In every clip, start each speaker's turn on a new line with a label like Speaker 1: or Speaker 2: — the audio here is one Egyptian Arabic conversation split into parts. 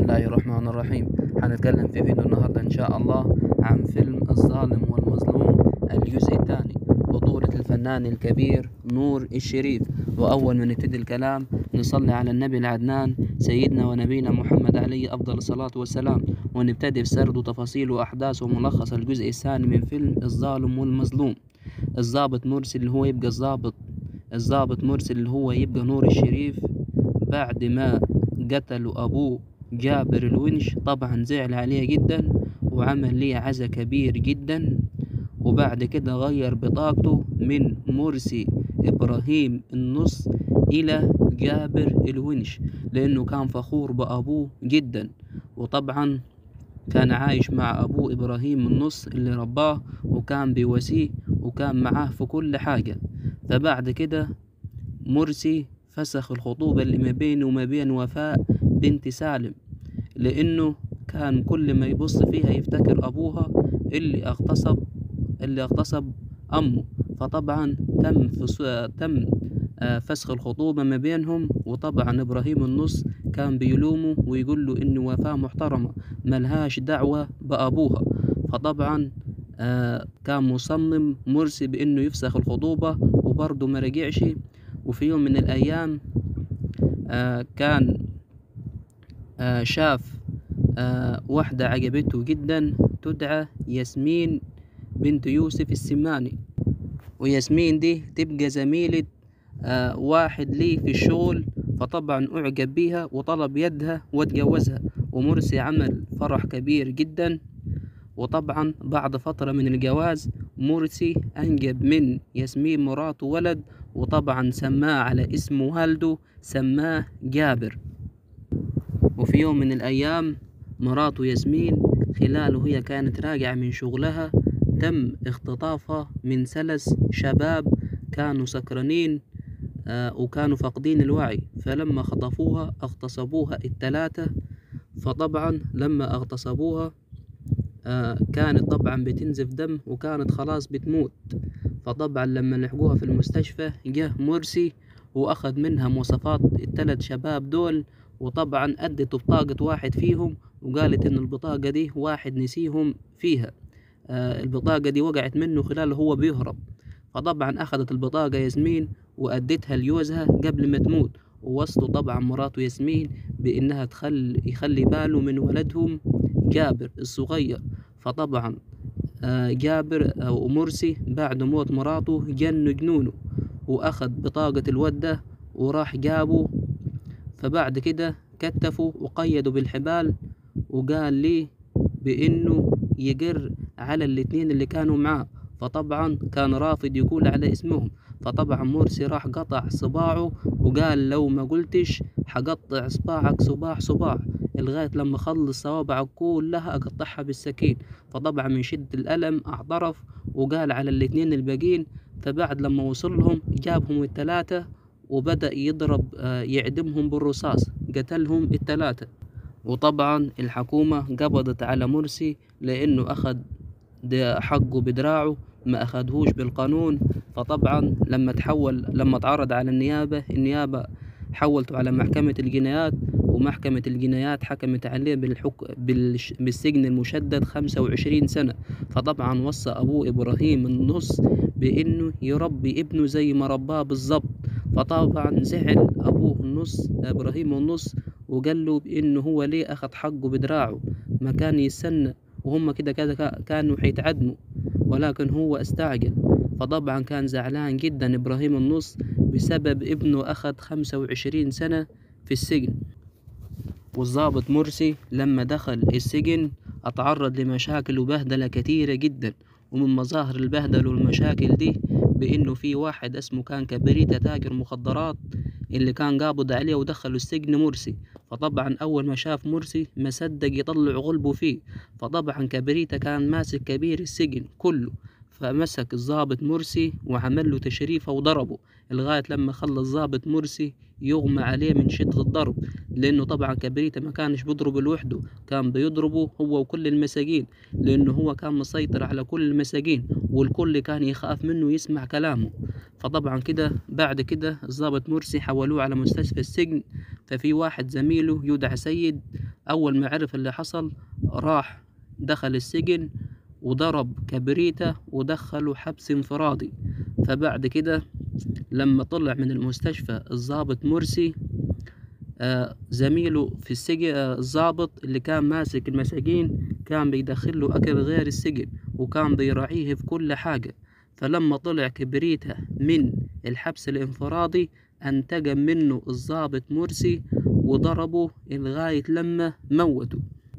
Speaker 1: الله الرحمن الرحيم هنتكلم في فيديو النهاردة إن شاء الله عن فيلم الظالم والمظلوم الجزء الثاني بطولة الفنان الكبير نور الشريف وأول ما نبتدي الكلام نصلي على النبي العدنان سيدنا ونبينا محمد عليه أفضل الصلاة والسلام ونبتدي بسرد وتفاصيل وأحداث وملخص الجزء الثاني من فيلم الظالم والمظلوم الضابط مرسي اللي هو يبقى الضابط الضابط مرسي اللي هو يبقى نور الشريف بعد ما قتلوا أبوه جابر الونش طبعا زعل عليه جدا وعمل ليه عزا كبير جدا وبعد كده غير بطاقته من مرسي إبراهيم النص إلى جابر الونش لأنه كان فخور بأبوه جدا وطبعا كان عايش مع أبوه إبراهيم النص اللي رباه وكان بيواسيه وكان معاه في كل حاجة فبعد كده مرسي فسخ الخطوبة اللي ما بينه وما بين وفاء بنت سالم لأنه كان كل ما يبص فيها يفتكر أبوها اللي اغتصب اللي اغتصب أمه فطبعا تم فس... تم آه، فسخ الخطوبة ما بينهم وطبعا إبراهيم النص كان بيلومه ويقول له إن وفاء محترمة ملهاش دعوة بأبوها فطبعا آه، كان مصمم مرسي بإنه يفسخ الخطوبة وبرضه ما رجعش وفي يوم من الأيام آه، كان آه، شاف آه، واحدة عجبته جدا تدعى ياسمين بنت يوسف السماني وياسمين دي تبقى زميلة آه، واحد ليه في الشغل فطبعا أعجب بيها وطلب يدها واتجوزها ومرسي عمل فرح كبير جدا وطبعا بعد فترة من الجواز مرسي أنجب من ياسمين مراته ولد وطبعا سماه على اسم والده سماه جابر وفي يوم من الأيام مراته ياسمين خلاله هي كانت راجعة من شغلها تم اختطافها من ثلاث شباب كانوا سكرانين آه، وكانوا فاقدين الوعي فلما خطفوها اغتصبوها التلاتة فطبعا لما اغتصبوها آه، كانت طبعا بتنزف دم وكانت خلاص بتموت فطبعا لما لحقوها في المستشفى جه مرسي واخد منها مواصفات التلات شباب دول وطبعا ادت بطاقة واحد فيهم وقالت ان البطاقة دي واحد نسيهم فيها آه، البطاقة دي وقعت منه خلال هو بيهرب فطبعا أخذت البطاقة ياسمين وأدتها لجوزها قبل ما تموت ووصلوا طبعا مراته ياسمين بإنها تخل يخلي باله من ولدهم جابر الصغير فطبعا آه، جابر أو مرسي بعد موت مراته جن جنونه وأخذ بطاقة الود ده وراح جابه فبعد كده كتفوا وقيدوا بالحبال وقال لي بإنه يقر على الاتنين اللي كانوا معاه فطبعا كان رافض يقول على اسمهم فطبعا مرسي راح قطع صباعه وقال لو ما قلتش حقطع صباعك صباع صباع لغاية لما خلص صوابعك كلها أقطعها بالسكين فطبعا من شدة الألم اعترف وقال على الاتنين الباقين فبعد لما وصلهم جابهم التلاتة وبدأ يضرب آه، يعدمهم بالرصاص قتلهم التلاتة وطبعا الحكومة قبضت على مرسي لأنه أخذ ده حقه بدراعه ما أخدهوش بالقانون فطبعا لما تحول لما تعرض على النيابة النيابة حولته على محكمة الجنايات ومحكمة الجنايات حكمت عليه بالحك... بالش... بالسجن المشدد خمسة وعشرين سنة فطبعا وصى أبوه إبراهيم النص بإنه يربي ابنه زي ما رباه بالظبط فطبعا زعل أبوه النص إبراهيم النص وقال له بإنه هو ليه أخد حقه بدراعه ما كان يستنى وهم كده كده كا- كانوا حيتعدموا ولكن هو استعجل فطبعا كان زعلان جدا إبراهيم النص بسبب ابنه أخد خمسة وعشرين سنة في السجن والضابط مرسي لما دخل السجن اتعرض لمشاكل وبهدلة كتيرة جدا ومن مظاهر البهدلة والمشاكل دي بإنه في واحد اسمه كان كبريتة تاجر مخدرات اللي كان قابض عليه ودخله السجن مرسي فطبعا أول ما شاف مرسي ما صدق يطلع غلبه فيه فطبعا كبريتة كان ماسك كبير السجن كله فمسك الضابط مرسي وعمل له تشريفه وضربه لغاية لما خلى الضابط مرسي يغمى عليه من شدة الضرب لأنه طبعا كبريتة ما كانش بيضرب لوحده كان بيضربه هو وكل المساجين لأنه هو كان مسيطر على كل المساجين والكل كان يخاف منه يسمع كلامه فطبعا كده بعد كده الضابط مرسي حولوه على مستشفى السجن ففي واحد زميله يدعى سيد أول ما عرف اللي حصل راح دخل السجن وضرب كبريته ودخله حبس انفرادي فبعد كده لما طلع من المستشفى الضابط مرسي آه زميله في السجن آه الضابط اللي كان ماسك المساجين كان بيدخله أكل غير السجن وكان بيراعيه في كل حاجة فلما طلع كبريته من الحبس الانفرادي انتقم منه الضابط مرسي وضربه لغاية لما موته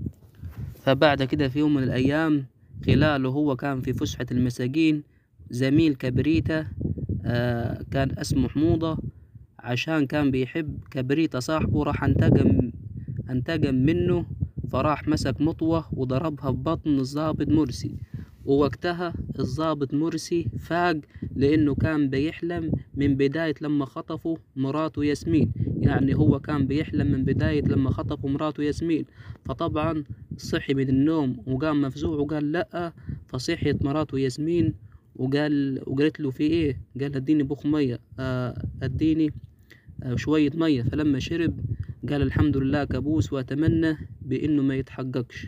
Speaker 1: فبعد كده في يوم من الأيام خلاله هو كان في فسحة المساجين زميل كبريته آه كان اسمه حموضة عشان كان بيحب كبريته صاحبه راح انتقم انتقم منه فراح مسك مطوة وضربها ببطن الضابط مرسي ووقتها الضابط مرسي فاق لأنه كان بيحلم من بداية لما خطفوا مراته ياسمين يعني هو كان بيحلم من بداية لما خطفوا مراته ياسمين فطبعا صحي من النوم وقام مفزوع وقال لأ فصحيت مراته ياسمين وقال وقالت له في ايه قال اديني بخ مية آه اديني آه شوية مية فلما شرب قال الحمد لله كابوس واتمنى بانه ما يتحققش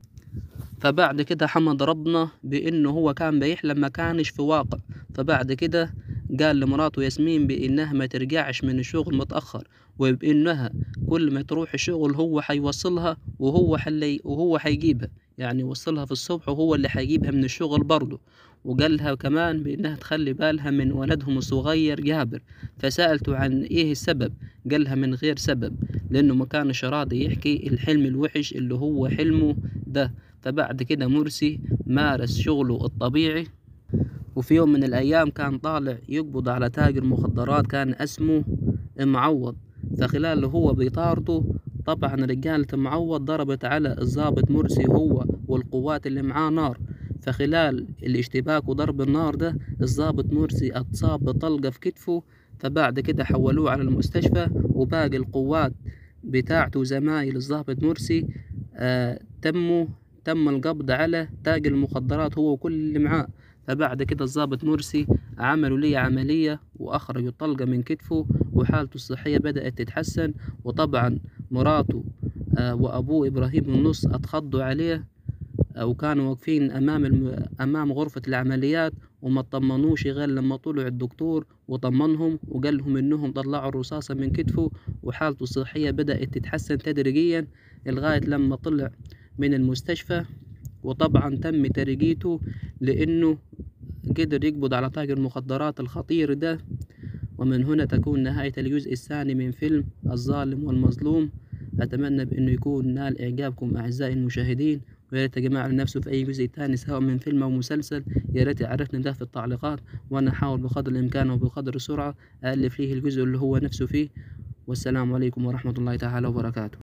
Speaker 1: فبعد كده حمد ربنا بانه هو كان بيحلم ما كانش في واقع فبعد كده قال لمراته ياسمين بانها ما ترجعش من الشغل متاخر وبانها كل ما تروح الشغل هو حيوصلها وهو حلي وهو حيجيبها يعني يوصلها في الصبح وهو اللي حيجيبها من الشغل برضه وقالها كمان بانها تخلي بالها من ولدهم الصغير جابر فسألته عن ايه السبب قالها من غير سبب لانه ما كانش راضي يحكي الحلم الوحش اللي هو حلمه ده فبعد كده مرسي مارس شغله الطبيعي وفي يوم من الأيام كان طالع يقبض على تاجر مخدرات كان اسمه معوض فخلال هو بيطارده طبعا رجالة معوض ضربت على الضابط مرسي هو والقوات اللي معاه نار فخلال الاشتباك وضرب النار ده الضابط مرسي اتصاب بطلقة في كتفه فبعد كده حولوه على المستشفى وباقي القوات بتاعته زمايل الضابط مرسي آه تموا تم القبض على تاجر المخدرات هو وكل اللي معاه فبعد كده الضابط مرسي عملوا لي عملية وأخرجوا الطلقة من كتفه وحالته الصحية بدأت تتحسن وطبعا مراته آه وأبوه إبراهيم النص اتخضوا عليه آه وكانوا واقفين أمام الم... أمام غرفة العمليات وما طمنوش غير لما طلع الدكتور وطمنهم وقال لهم إنهم طلعوا الرصاصة من كتفه وحالته الصحية بدأت تتحسن تدريجيا لغاية لما طلع من المستشفى وطبعا تم ترقيته لأنه قدر يقبض على تاجر المخدرات الخطير ده ومن هنا تكون نهاية الجزء الثاني من فيلم الظالم والمظلوم أتمنى بأنه يكون نال إعجابكم أعزائي المشاهدين ويا ريت يا جماعة نفسه في أي جزء تاني سواء من فيلم أو مسلسل يا ريت يعرفني ده في التعليقات وأنا أحاول بقدر الإمكان وبقدر السرعة أألف ليه الجزء اللي هو نفسه فيه والسلام عليكم ورحمة الله تعالى وبركاته